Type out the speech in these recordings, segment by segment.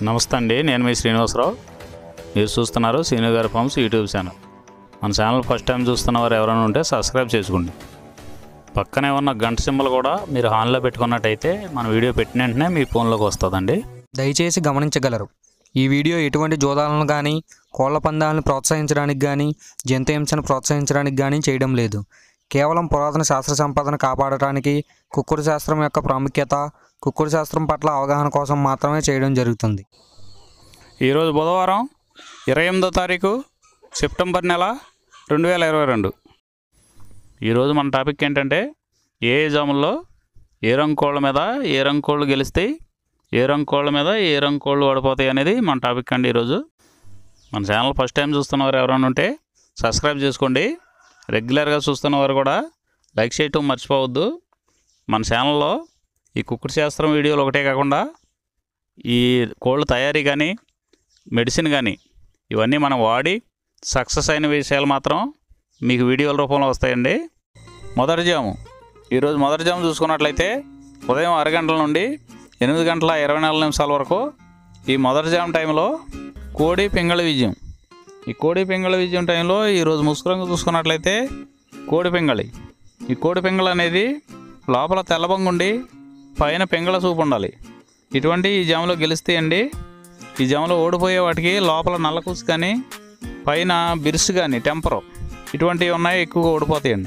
నమస్తే అండి నేను మీ శ్రీనివాసరావు మీరు చూస్తున్నారు శ్రీను గారి ఫార్మ్స్ యూట్యూబ్ ఛానల్ మన ఛానల్ ఫస్ట్ టైం చూస్తున్న వారు ఎవరైనా ఉంటే సబ్స్క్రైబ్ చేసుకోండి పక్కనే ఉన్న గంట సింబల్ కూడా మీరు ఆన్లో పెట్టుకున్నట్టయితే మన వీడియో పెట్టిన వెంటనే మీ ఫోన్లోకి వస్తుందండి దయచేసి గమనించగలరు ఈ వీడియో ఎటువంటి జోదాలను కానీ కోళ్ల పందాలను ప్రోత్సహించడానికి కానీ జంతు హింసను ప్రోత్సహించడానికి కానీ చేయడం లేదు కేవలం పురాతన శాస్త్ర సంపదను కాపాడటానికి కుక్కుడు శాస్త్రం యొక్క ప్రాముఖ్యత కుక్కుడు శాస్త్రం పట్ల అవగాహన కోసం మాత్రమే చేయడం జరుగుతుంది ఈరోజు బుధవారం ఇరవై ఎనిమిదో తారీఖు సెప్టెంబర్ నెల రెండు వేల ఇరవై రెండు ఈరోజు మన టాపిక్ ఏంటంటే ఏ జాముల్లో ఏ రంగు కోళ్ళ మీద ఏ రంగు కోళ్ళు గెలుస్తాయి ఏ రంగు కోళ్ళ మీద ఏ రంగు కోళ్ళు ఓడిపోతాయి అనేది మన టాపిక్ అండి ఈరోజు మన ఛానల్ ఫస్ట్ టైం చూస్తున్నవారు ఎవరైనా ఉంటే సబ్స్క్రైబ్ చేసుకోండి రెగ్యులర్గా చూస్తున్నవారు కూడా లైక్ చేయటం మర్చిపోవద్దు మన ఛానల్లో ఈ కుక్కుడు శాస్త్రం వీడియోలు ఒకటే కాకుండా ఈ కోళ్ళ తయారీ కానీ మెడిసిన్ కానీ ఇవన్నీ మనం వాడి సక్సెస్ అయిన విషయాలు మాత్రం మీకు వీడియోల రూపంలో వస్తాయండి మొదటి జాము ఈరోజు మొదటి జాము చూసుకున్నట్లయితే ఉదయం అరగంటల నుండి ఎనిమిది గంటల ఇరవై నాలుగు నిమిషాల వరకు ఈ మొదటి జాము టైంలో కోడి పింగళ విజయం ఈ కోడి పింగళ విజయం టైంలో ఈరోజు ముసుకురంగు చూసుకున్నట్లయితే కోడి పింగళి ఈ కోడి పింగళ అనేది లోపల తెల్లబంగుండి పైన పింగళ చూపు ఉండాలి ఇటువంటి ఈ జాములో గెలుస్తాయండి ఈ జాములో ఓడిపోయే వాటికి లోపల నల్లకూసు కానీ పైన బిరుసు కానీ టెంపరు ఇటువంటివి ఉన్నాయి ఎక్కువగా ఓడిపోతాయండి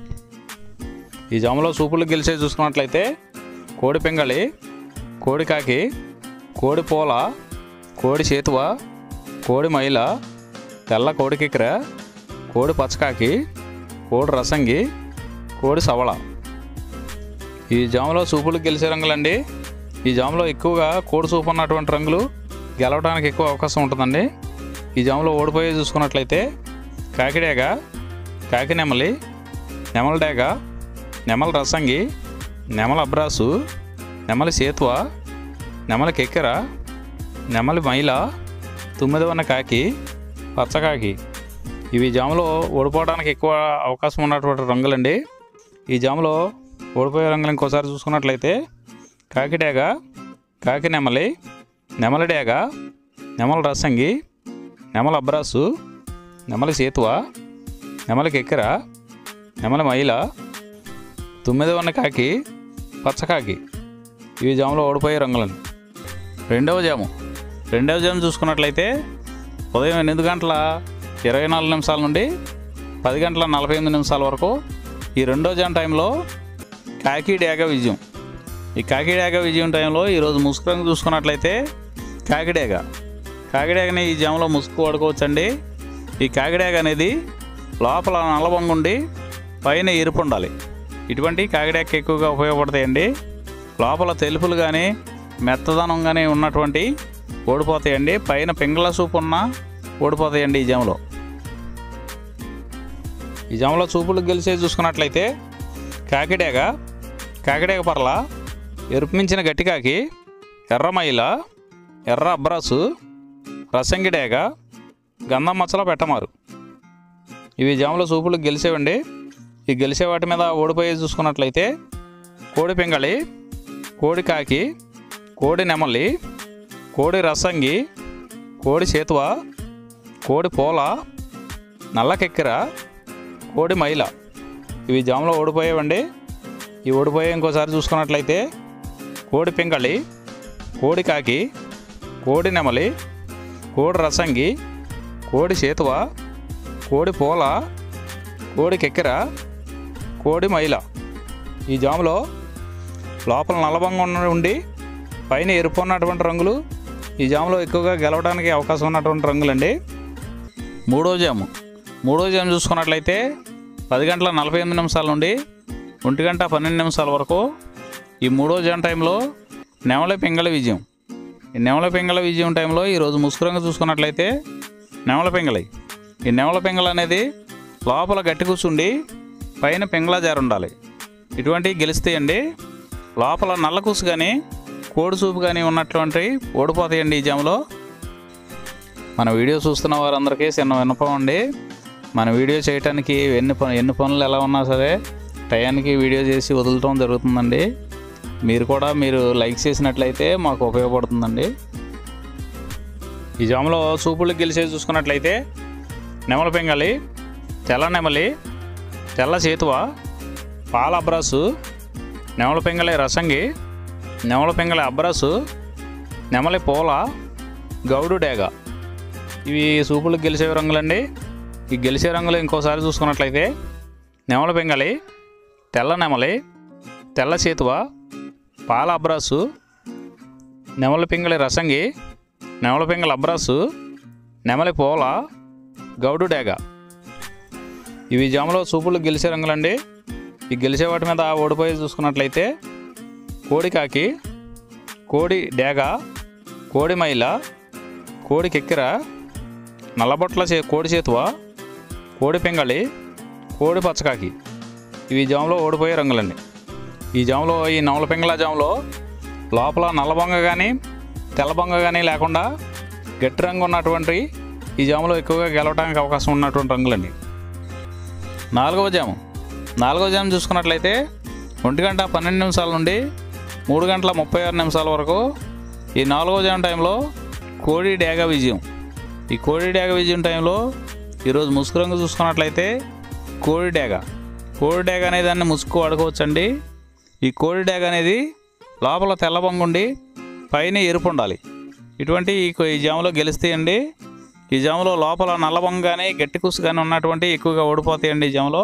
ఈ జాములో సూపులు గెలిచే చూసుకున్నట్లయితే కోడి పింగళి కోడి కాకి కోడి పూల కోడి చేతువ కోడి మైల తెల్ల కోడి కిక్కెర కోడి పచ్చకాకి కోడి రసంగి కోడి సవళ ఈ జాములో సూపులు గెలిచే రంగులండి ఈ జాములో ఎక్కువగా కోడి సూపు ఉన్నటువంటి రంగులు గెలవడానికి ఎక్కువ అవకాశం ఉంటుందండి ఈ జాములో ఓడిపోయి చూసుకున్నట్లయితే కాకిడేగ కాకి నెమలి నెమల డేగ నెమల రసంగి నెమల అబ్రాసు నెమలి సేతువ నెమలి కెక్కెర నెమలి మైల తుమ్మిదవన్న కాకి పచ్చకాకి ఇవి జాములో ఓడిపోవడానికి ఎక్కువ అవకాశం ఉన్నటువంటి రంగులండి ఈ జాములో ఓడిపోయే రంగులు ఇంకోసారి చూసుకున్నట్లయితే కాకిడేగ కాకి నెమలి నెమలి డేగ నెమల రసంగి నెమల అబ్రాసు నెమలి సేతువ నెమలి కెక్కెర నెమలి మైల తొమ్మిది ఉన్న కాకి పచ్చకాకి ఇవి జాములో ఓడిపోయే రంగులండి రెండవ జాము రెండవ జాము చూసుకున్నట్లయితే ఉదయం ఎనిమిది గంటల ఇరవై నాలుగు నిమిషాల నుండి పది గంటల నలభై ఎనిమిది నిమిషాల వరకు ఈ రెండో జామ్ టైంలో కాకి డేగ విజయం ఈ కాకిడేగ విజయం టైంలో ఈరోజు ముసుగు రంగు చూసుకున్నట్లయితే కాకిడేగ కాకిడేగని ఈ జామలో ముసుగు వాడుకోవచ్చండి ఈ కాకిడేగ అనేది లోపల నల్లబొంగు ఉండి పైన ఎరుపు ఉండాలి ఇటువంటి కాకిడేగ ఎక్కువగా ఉపయోగపడతాయండి లోపల తెలుపులు కానీ మెత్తదనం కానీ ఉన్నటువంటి ఓడిపోతాయండి పైన పింగళ సూపు ఉన్న ఓడిపోతాయండి ఈ జామలో ఈ జామలో చూపులు గెలిచే చూసుకున్నట్లయితే కాకిడేగ కాకిడేగ పర్ల ఎరుపు మించిన గట్టికాకి ఎర్రమైల ఎర్ర అబ్రాసు రసంగిడేగ గంధం మచ్చలో పెట్టమారు ఇవి జాముల సూపులు గెలిచేవండి ఈ గెలిచే వాటి మీద ఓడిపోయి చూసుకున్నట్లయితే కోడి పింగళి కోడి కాకి కోడి నెమలి కోడి రసంగి కోడి చేతువ కోడి పూల నల్ల కెక్కెర కోడి మైల ఇవి జాములో ఓడిపోయేవండి ఈ ఓడిపోయే ఇంకోసారి చూసుకున్నట్లయితే కోడి పింగళి కోడి కాకి కోడి నెమలి కోడి రసంగి కోడి చేతువ కోడి పూల కోడి కెక్కెర కోడి మైల ఈ జాములో లోపల నల్లబంగా ఉన్న ఉండి పైన ఎరుపు ఉన్నటువంటి రంగులు ఈ జాములో ఎక్కువగా గెలవడానికి అవకాశం ఉన్నటువంటి రంగులండి మూడో జాము మూడో జాము చూసుకున్నట్లయితే పది గంటల నలభై ఎనిమిది నిమిషాల నుండి ఒంటి గంట పన్నెండు నిమిషాల వరకు ఈ మూడో జామ్ టైంలో నెమల పింగళ విజయం ఈ నెమల పింగళ విజయం టైంలో ఈరోజు ముసుకురంగా చూసుకున్నట్లయితే నెమల పింగళి ఈ నెమల పింగళ అనేది లోపల గట్టి కూర్చుండి పైన పింగళ జారు ఉండాలి ఇటువంటివి గెలుస్తాయండి లోపల నల్ల కూసు కానీ కోడి సూపు కానీ ఉన్నటువంటి ఓడిపోతాయండి ఈ జాములో మన వీడియో చూస్తున్న వారందరికీ చిన్న విన్నపం అండి మన వీడియో చేయడానికి ఎన్ని పను ఎన్ని పనులు ఎలా ఉన్నా సరే టయానికి వీడియో చేసి వదలటం జరుగుతుందండి మీరు కూడా మీరు లైక్ చేసినట్లయితే మాకు ఉపయోగపడుతుందండి ఈ జాములో సూపులు గెలిచేది చూసుకున్నట్లయితే నెమల పెంగలి తెల్ల నెమలి తెల్ల చేతువ పాల అబ్రాసు నెమల పెంగలి రసంగి నెమల పెంగలి అబ్రాసు నెమలి పూల గౌడు డేగ ఇవి సూపులు గెలిచే రంగులండి ఈ గెలిచే రంగులు ఇంకోసారి చూసుకున్నట్లయితే నెమల పెంగలి తెల్ల నెమలి తెల్ల చేతువ పాల అబ్రాసు నెమల పింగళి రసంగి నెమల పింగళి అబ్రాసు నెమలి పోల గౌడు డేగ ఇవి జాములో సూపులు గెలిచే రంగులండి ఈ గెలిచే వాటి మీద ఓడిపోయి చూసుకున్నట్లయితే కోడి కాకి కోడి డేగ కోడి మైల కోడి కెక్కిర నల్లబొట్ల చే కోడి చేతువ కోడి పింగళి కోడి పచ్చకాకి ఇవి జాములో ఓడిపోయే రంగులండి ఈ జాములో ఈ నవల పింగళ జాములో లోపల నల్లబొంగ కానీ తెల్లబొంగ కానీ లేకుండా గట్టి రంగు ఉన్నటువంటి ఈ జాములో ఎక్కువగా గెలవడానికి అవకాశం ఉన్నటువంటి రంగులండి నాలుగవ జాము నాలుగవ జాము చూసుకున్నట్లయితే ఒంటి గంట పన్నెండు నిమిషాల నుండి మూడు గంటల ముప్పై ఆరు నిమిషాల వరకు ఈ నాలుగవ జాము టైంలో కోడి డేగ విజయం ఈ కోడి డేగ విజయం టైంలో ఈరోజు ముసుగు రంగు చూసుకున్నట్లయితే కోడి డేగ కోడి డేగ అనే దాన్ని ముసుగు వాడుకోవచ్చండి ఈ కోడి డేగ అనేది లోపల తెల్లబొంగు ఉండి పైన ఎరుపు ఉండాలి ఇటువంటి ఈ కొ- ఈ జాములో గెలుస్తాయండి ఈ జాములో లోపల నల్లబొంగ కానీ గట్టి కుసు కానీ ఉన్నటువంటి ఎక్కువగా ఓడిపోతాయండి ఈ జాములో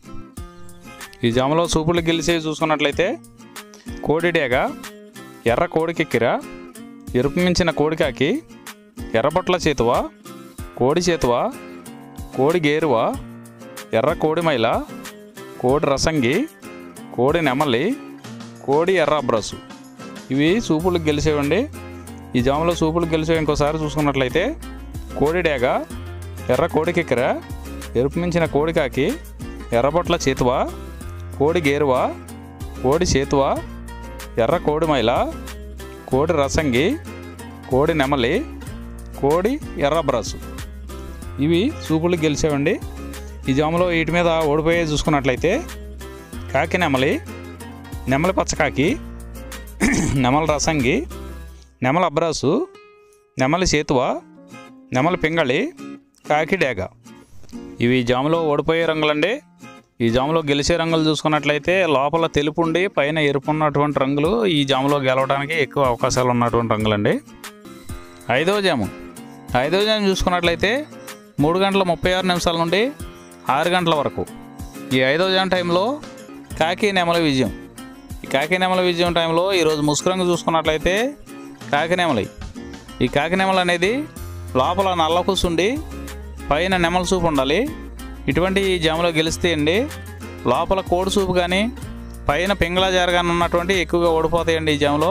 ఈ జాములో సూపులు గెలిచి చూసుకున్నట్లయితే కోడి డేగ ఎర్ర కోడికెక్కిర ఎరుపు మించిన కోడికాకి ఎర్రబొట్ల చేతువ కోడి చేతువ కోడి గేరువ ఎర్ర కోడి మైల కోడి రసంగి కోడి నెమలి కోడి ఎర్ర అబ్రసు ఇవి సూపులు గెలిచేవండి ఈ జాములో సూపులు గెలిచేవి ఇంకోసారి చూసుకున్నట్లయితే కోడి డేగ ఎర్ర కోడి కిక్కెర ఎరుపు మించిన కోడి కాకి ఎర్రబొట్ల చేతువ కోడి గేరువ కోడి చేతువ ఎర్ర కోడి మైల కోడి రసంగి కోడి నెమలి కోడి ఎర్ర బ్రసు ఇవి సూపులు గెలిచేవండి ఈ జాములో వీటి మీద ఓడిపోయే చూసుకున్నట్లయితే కాకి నెమలి నెమలి పచ్చకాకి నెమల రసంగి నెమల అబ్రాసు నెమలి సేతువ నెమలి పింగళి కాకి డేగ ఇవి జాములో ఓడిపోయే రంగులండి ఈ జాములో గెలిచే రంగులు చూసుకున్నట్లయితే లోపల తెలుపు ఉండి పైన ఎరుపు ఉన్నటువంటి రంగులు ఈ జాములో గెలవడానికి ఎక్కువ అవకాశాలు ఉన్నటువంటి రంగులండి ఐదవ జాము ఐదవ జాము చూసుకున్నట్లయితే మూడు గంటల ముప్పై ఆరు నిమిషాల నుండి ఆరు గంటల వరకు ఈ ఐదవ జాము టైంలో కాకి నెమల విజయం ఈ కాకి నెమల విజయం టైంలో ఈరోజు ముసుకురంగు చూసుకున్నట్లయితే కాకి నెమలి ఈ కాకి నెమలి అనేది లోపల నల్ల కూసుండి పైన నెమల సూపు ఉండాలి ఇటువంటి ఈ జాములో గెలుస్తాయండి లోపల కోడి సూపు కానీ పైన పింగళ జారగానే ఉన్నటువంటి ఎక్కువగా ఓడిపోతాయండి ఈ జాములో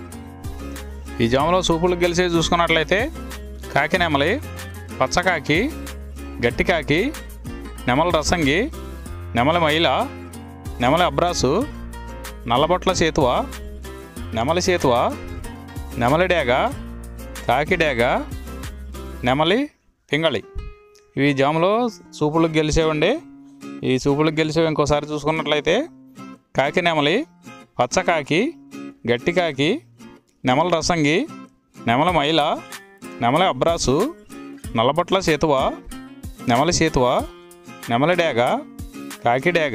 ఈ జాములో సూపులు గెలిచి చూసుకున్నట్లయితే కాకి నెమలి పచ్చకాకి గట్టి కాకి నెమల రసంగి నెమలి మైల నెమలి అబ్రాసు నల్లబొట్ల సేతువ నెమలి సేతువ నెమలి డేగ కాకి డేగ నెమలి పింగళి ఇవి జాములో సూపులకు గెలిచేవండి ఈ సూపులకు గెలిచేవి ఇంకోసారి చూసుకున్నట్లయితే కాకి నెమలి పచ్చకాకి గట్టి కాకి నెమల రసంగి నెమల మైల నెమలి అబ్రాసు నల్లబొట్ల సేతువ నెమలి సేతువ నెమలి డేగ కాకి డేగ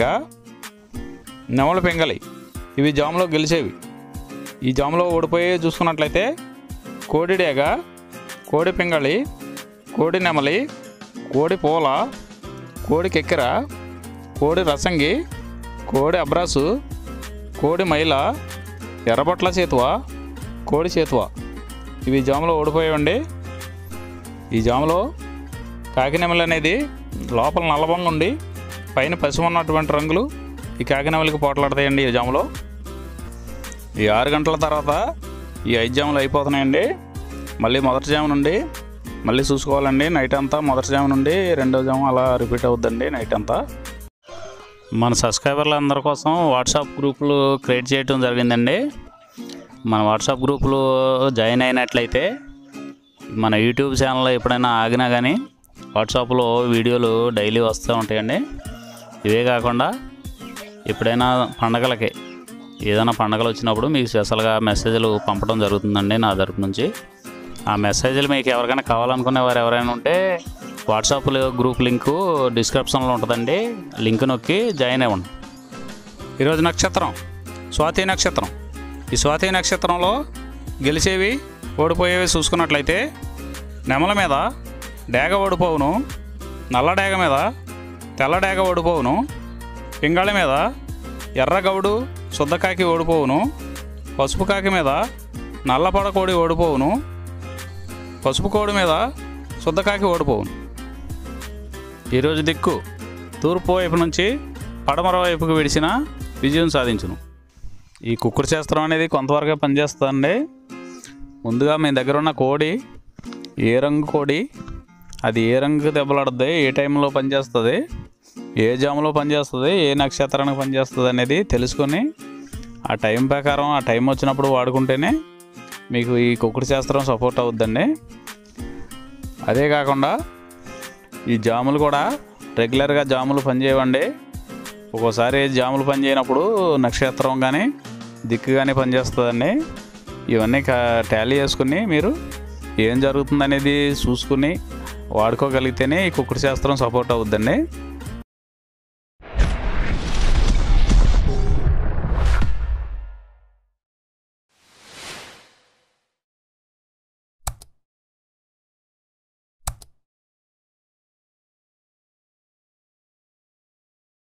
నెమల పెంగలి ఇవి జాములో గెలిచేవి ఈ జాములో ఓడిపోయి చూసుకున్నట్లయితే కోడి డేగ కోడి పింగళి కోడి నెమలి కోడి పూల కోడి కెక్కెర కోడి రసంగి కోడి అబ్రాసు కోడి మైల ఎర్రబొట్ల చేతువ కోడి చేతువ ఇవి జాములో ఓడిపోయాయండి ఈ జాములో కాకినెమలి అనేది లోపల నల్లబొంగ ఉండి పైన పసుపు ఉన్నటువంటి రంగులు ఈ కాకినెమలికి పోట్లాడతాయండి ఈ జాములో ఈ ఆరు గంటల తర్వాత ఈ ఐదు జాములు అయిపోతున్నాయండి మళ్ళీ మొదటి జాము నుండి మళ్ళీ చూసుకోవాలండి నైట్ అంతా మొదటి జాము నుండి రెండో జాము అలా రిపీట్ అవుద్దండి నైట్ అంతా మన సబ్స్క్రైబర్ల అందరి కోసం వాట్సాప్ గ్రూపులు క్రియేట్ చేయడం జరిగిందండి మన వాట్సాప్ గ్రూపులు జాయిన్ అయినట్లయితే మన యూట్యూబ్ ఛానల్ ఎప్పుడైనా ఆగినా కానీ వాట్సాప్లో వీడియోలు డైలీ వస్తూ ఉంటాయండి ఇవే కాకుండా ఎప్పుడైనా పండగలకి ఏదైనా పండగలు వచ్చినప్పుడు మీకు స్పెషల్గా మెసేజ్లు పంపడం జరుగుతుందండి నా తరపు నుంచి ఆ మెసేజ్లు మీకు ఎవరికైనా కావాలనుకునే వారు ఎవరైనా ఉంటే వాట్సాప్లో గ్రూప్ లింకు డిస్క్రిప్షన్లో ఉంటుందండి లింక్ నొక్కి జాయిన్ అవ్వండి ఈరోజు నక్షత్రం స్వాతి నక్షత్రం ఈ స్వాతి నక్షత్రంలో గెలిచేవి ఓడిపోయేవి చూసుకున్నట్లయితే నెమల మీద డేగ ఓడిపోవును నల్ల డేగ మీద తెల్ల డేగ ఓడిపోవును పింగళి మీద ఎర్రగౌడు శుద్ధకాకి ఓడిపోవును పసుపు కాకి మీద నల్లపడ కోడి ఓడిపోవును పసుపు కోడి మీద శుద్ధకాకి ఓడిపోవును ఈరోజు దిక్కు తూర్పు వైపు నుంచి పడమర వైపుకు విడిచిన విజయం సాధించును ఈ కుక్కుడు శాస్త్రం అనేది కొంతవరకే పనిచేస్తుందండి ముందుగా మీ దగ్గర ఉన్న కోడి ఏ రంగు కోడి అది ఏ రంగు దెబ్బలాడుద్ది ఏ టైంలో పనిచేస్తుంది ఏ జాములో పనిచేస్తుంది ఏ నక్షత్రానికి పనిచేస్తుంది అనేది తెలుసుకొని ఆ టైం ప్రకారం ఆ టైం వచ్చినప్పుడు వాడుకుంటేనే మీకు ఈ కుక్కుడు శాస్త్రం సపోర్ట్ అవుద్దండి అదే కాకుండా ఈ జాములు కూడా రెగ్యులర్గా జాములు పనిచేయవండి ఒక్కోసారి జాములు పనిచేయనప్పుడు నక్షత్రం కానీ దిక్కు కానీ పనిచేస్తుందండి ఇవన్నీ టాలీ చేసుకుని మీరు ఏం జరుగుతుందనేది చూసుకుని వాడుకోగలిగితేనే ఈ కుక్కుడు శాస్త్రం సపోర్ట్ అవుద్దండి